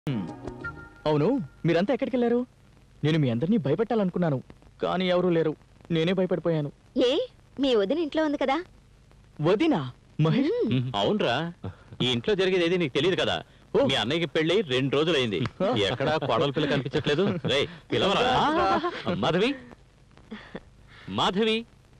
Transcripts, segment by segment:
హ్మ్. అవును మీరంతా ఎక్కడికి వెళ్ళారు నేను మీ అందరినీ భయపెట్టాలనుకున్నాను కానీ ఎవరూ లేరు నేనే భయపడిపోయాను ఏ మీ వదిన ఇంట్లో ఉంది కదా వదినా మహేష్ అవునరా ఈ ఇంట్లో జరిగేది ఏది నీకు తెలియదు కదా ఓ. మీ అన్నయ్యకి పెళ్లి రెండు రోజులైంది ఎక్కడా కోడల పిల్ల కనిపించట్లేదు రే పిలవరా మాధవి మాధవి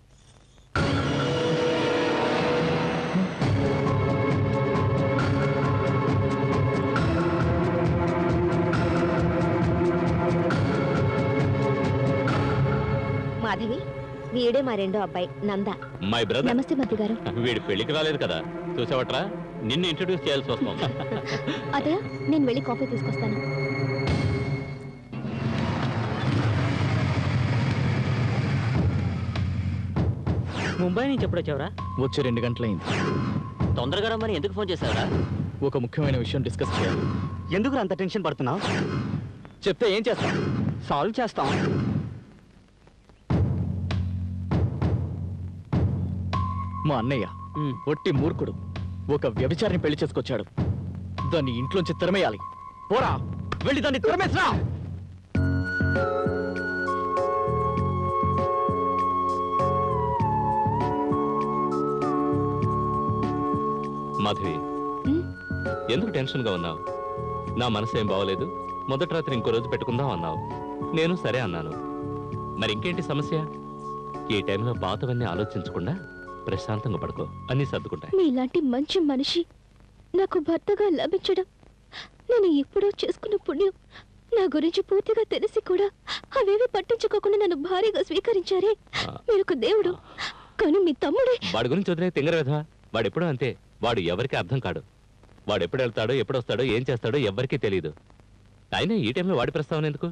మాధవి వీడే మా రెండో అబ్బాయి నంద మై బ్రదర్ నమస్తే మధ్య గారు వీడి పెళ్లికి రాలేదు కదా చూసావట్రా నిన్ను ఇంట్రడ్యూస్ చేయాల్సి వస్తుంది అదే నేను వెళ్ళి కాఫీ తీసుకొస్తాను ముంబై నుంచి ఎప్పుడు వచ్చావురా వచ్చి రెండు గంటలైంది తొందరగా రమ్మని ఎందుకు ఫోన్ చేశావురా ఒక ముఖ్యమైన విషయం డిస్కస్ చేయాలి ఎందుకు అంత టెన్షన్ పడుతున్నావు చెప్తే ఏం చేస్తాం సాల్వ్ చేస్తాం మా అన్నయ్య ఒట్టి మూర్ఖుడు ఒక వ్యభిచారిని పెళ్లి చేసుకొచ్చాడు దాన్ని ఇంట్లోంచి తిరమేయాలి పోరా వెళ్ళి దాన్ని తిరమేసరా మాధవి ఎందుకు టెన్షన్ గా ఉన్నావు నా మనసు ఏం బాగోలేదు మొదటి రాత్రి ఇంకో రోజు పెట్టుకుందాం అన్నావు నేను సరే అన్నాను మరి ఇంకేంటి సమస్య ఈ టైంలో పాతవన్నీ ఆలోచించకుండా ప్రశాంతంగా పడుకో అన్నీ సర్దుకుంటాయి మీలాంటి మంచి మనిషి నాకు భర్తగా లభించడం నేను ఎప్పుడో చేసుకున్న పుణ్యం నా గురించి పూర్తిగా తెలిసి కూడా అవేవి పట్టించుకోకుండా నన్ను భారీగా స్వీకరించారే మీరు ఒక దేవుడు కానీ మీ తమ్ముడే వాడి గురించి వదిలే తింగర విధవా వాడు ఎప్పుడూ అంతే వాడు ఎవరికి అర్థం కాడు వాడు ఎప్పుడు వెళ్తాడో ఎప్పుడు వస్తాడో ఏం చేస్తాడో ఎవరికీ తెలియదు అయినా ఈ టైంలో వాడి ప్రస్తావన ఎందుకు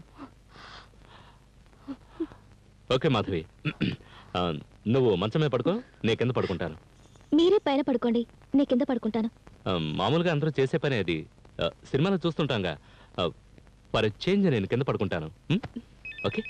ఓకే మాధవి ఆ, నువ్వు మంచం మీద పడుకో నేను కింద పడుకుంటాను మీరే పైన పడుకోండి నే కింద పడుకుంటాను ఆ, మామూలుగా అందరూ చేసే పని అది ఆ, సినిమాలో చూస్తుంటాంగా ఫర్ చేంజ్ నేను కింద పడుకుంటాను ఉం? ఓకే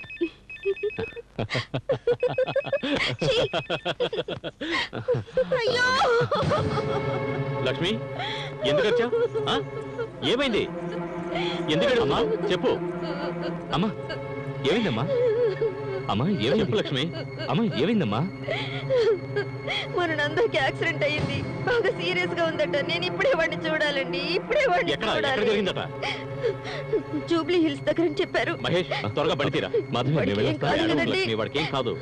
అయ్యో లక్ష్మి ఎందుకు వచ్చావు ఏమైంది ఎందుకు అమ్మా చెప్పు అమ్మా ఏమైందమ్మా అమ్మా ఏమైంది చెప్పు లక్ష్మి అమ్మా ఏమైందమ్మా మన నందకి యాక్సిడెంట్ అయ్యింది బాగా సీరియస్ గా ఉందట నేను ఇప్పుడే వాడిని చూడాలండి ఇప్పుడే వాడిని ఎక్కడ ఎక్కడ చూడాలి జరిగిందట జూబ్లీ హిల్స్ దగ్గర అని చెప్పారు మహేష్ త్వరగా బడితీరా మాధవి వాడికి మేము ఏం వెళ్ళొస్తాం కాదు ఏడవకు కదండి. లక్ష్మి వాడికి ఏం కాదు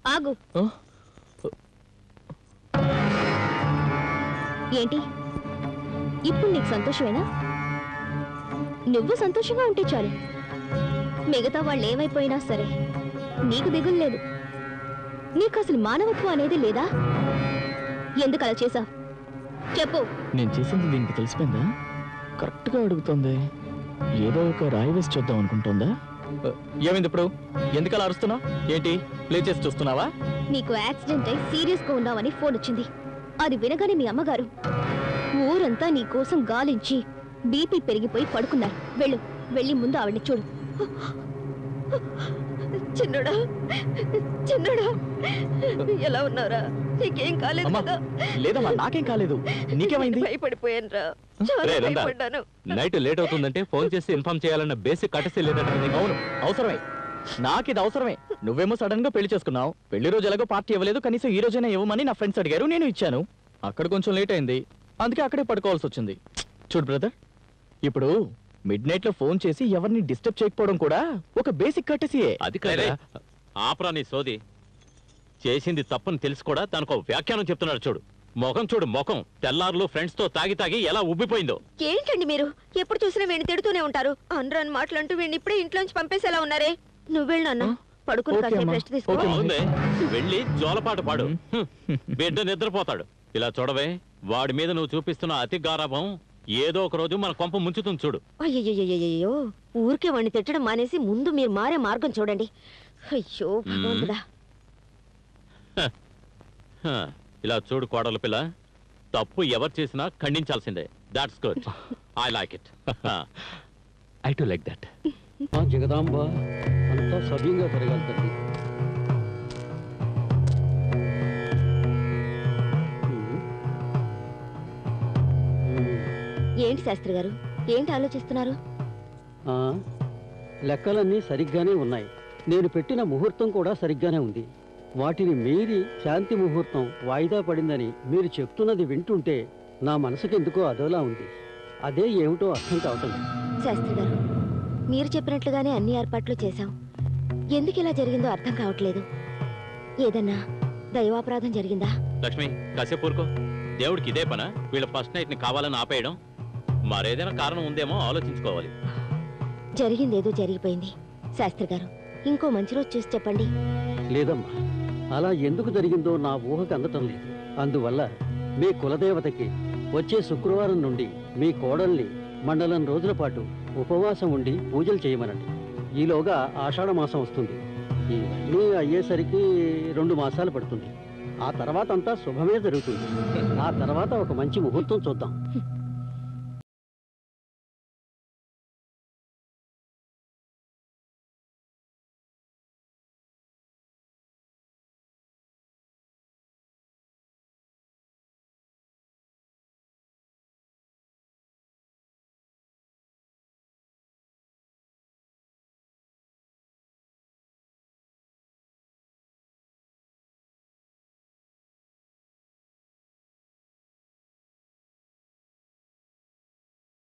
ఆగు ఆ? ఏంటి ఇప్పుడు నీకు సంతోషమేనా నువ్వు సంతోషంగా ఉంటే చాలు మిగతా వాళ్ళు ఏమైపోయినా సరే నీకు దిగులు లేదు నీకు అసలు మానవత్వం అనేది లేదా ఎందుకు అలా చేశావు చెప్పు నేను చేసింది దీనికి తెలిసిపోయిందా కరెక్ట్గా అడుగుతుంది ఏదో ఒక రాయి వేసి చూద్దాం అనుకుంటుందా ఆ, ఏమైంది ఇప్పుడు ఎందుకు అలా అరుస్తున్నా ఏంటి ప్లే చేసి చూస్తున్నావా నీకు యాక్సిడెంట్ అయి సీరియస్ గా ఉన్నావని ఫోన్ వచ్చింది అది వినగానే మీ అమ్మగారు ఊరంతా నీ కోసం గాలించి బీపీ పెరిగిపోయి పడుకున్నారు వెళ్ళు వెళ్ళి ముందు ఆవిడ్ని చూడు చిన్నడా చిన్నడా ఎలా ఉన్నారా నీకేం కాలేదు అమ్మా కదా లేదమ్మా నాకేం కాలేదు నీకేమైంది భయపడిపోయాను రా రే రండా నైట్ లేట్ అవుతుందంటే ఫోన్ చేసి ఇన్ఫార్మ్ చేయాలన్న బేసిక్ కటసీ లేదంటే నీకు? అవును అవసరమే నాకు ఇది అవసరమే నువ్వేమో సడన్ గా పెళ్లి చేసుకున్నావు పెళ్లి రోజు ఎలాగో పార్టీ ఇవ్వలేదు కనీసం ఈ రోజైనా ఇవ్వమని నా ఫ్రెండ్స్ అడిగారు నేను ఇచ్చాను అక్కడ కొంచెం లేట్ అయింది అందుకే అక్కడే పడుకోవాల్సి వచ్చింది చూడు బ్రదర్ ఇప్పుడు మిడ్ నైట్ లో ఫోన్ చేసి ఎవరిని డిస్టర్బ్ చేయకపోవడం కూడా ఒక బేసిక్ కట్టసియే అది కదా ఆపరా నీ సోది చేసింది తప్పని తెలిసి కూడా తనకు వ్యాఖ్యానం చెప్తున్నాడు చూడు ముఖం చూడు ముఖం తెల్లారులు ఫ్రెండ్స్ తో తాగి తాగి ఎలా ఉబ్బిపోయిందో ఏంటండి మీరు ఎప్పుడు చూసినా వీడిని తిడుతూనే ఉంటారు అనరాని మాటలంటూ వీడిని ఇప్పుడే ఇంట్లోంచి పంపేసేలా ఉన్నారే నువ్వు వెళ్ళు నాన్న పడుకుని ఓకే కాసేపు అమ్మా. రెస్ట్ తీసుకో ఓకే. బాగుంది వెళ్ళి జోలపాట పాడు హ్మ్. బిడ్డ నిద్రపోతాడు ఇలా చూడవే వాడి మీద నువ్వు చూపిస్తున్న అతి గారాభం ఏదో ఒక రోజు మన కొంప ముంచుతుంది చూడు అయ్యయ్యో ఊరికే వాడిని తిట్టడం మానేసి ముందు మీరు మారే మార్గం చూడండి అయ్యో భగవంతుడా హ, ఇలా చూడు కోడల పిల్ల తప్పు ఎవరు చేసినా ఖండించాల్సిందే that's good I like it I too like that ఆ జగదాంబ అంతా సవ్యంగా జరగాలి తల్లి ఉమ్. ఉమ్. ఏంటి శాస్త్రి గారు ఏంటి ఆలోచిస్తున్నారు ఆ, లెక్కలన్నీ సరిగ్గానే ఉన్నాయి నేను పెట్టిన ముహూర్తం కూడా సరిగ్గానే ఉంది వాటిని మీరి శాంతి ముహూర్తం వాయిదా పడిందని మీరు చెప్తున్నది వింటుంటే నా మనసుకి ఎందుకో అదోలా ఉంది అదే ఏమిటో అర్థం కావటం లేదు. శాస్త్రి గారు మీరు చెప్పినట్లుగానే అన్ని ఏర్పాట్లు చేశాం ఎందుకు ఇలా జరిగిందో అర్థం కావట్లేదు ఏదన్నా దైవాపరాధం జరిగిందా లక్ష్మి కాసేపు ఊరుకో దేవుడికి ఇదే పన వీళ్ళ ఫస్ట్ నైట్ ని కావాలని ఆపేయడం మరేదైనా కారణం ఉందేమో ఆలోచించుకోవాలి జరిగిందేదో జరిగిపోయింది శాస్త్రి గారు ఇంకో మంచి రోజు చూసి చెప్పండి లేదమ్మా అలా ఎందుకు జరిగిందో నా ఊహకు అందటం లేదు అందువల్ల మీ కులదేవతకి వచ్చే శుక్రవారం నుండి మీ కోడల్ని మండలం రోజుల పాటు ఉపవాసం ఉండి పూజలు చేయమనండి ఈలోగా ఆషాఢ మాసం వస్తుంది ఇవన్నీ అయ్యేసరికి రెండు మాసాలు పడుతుంది ఆ తర్వాత అంతా శుభమే జరుగుతుంది ఆ తర్వాత ఒక మంచి ముహూర్తం చూద్దాం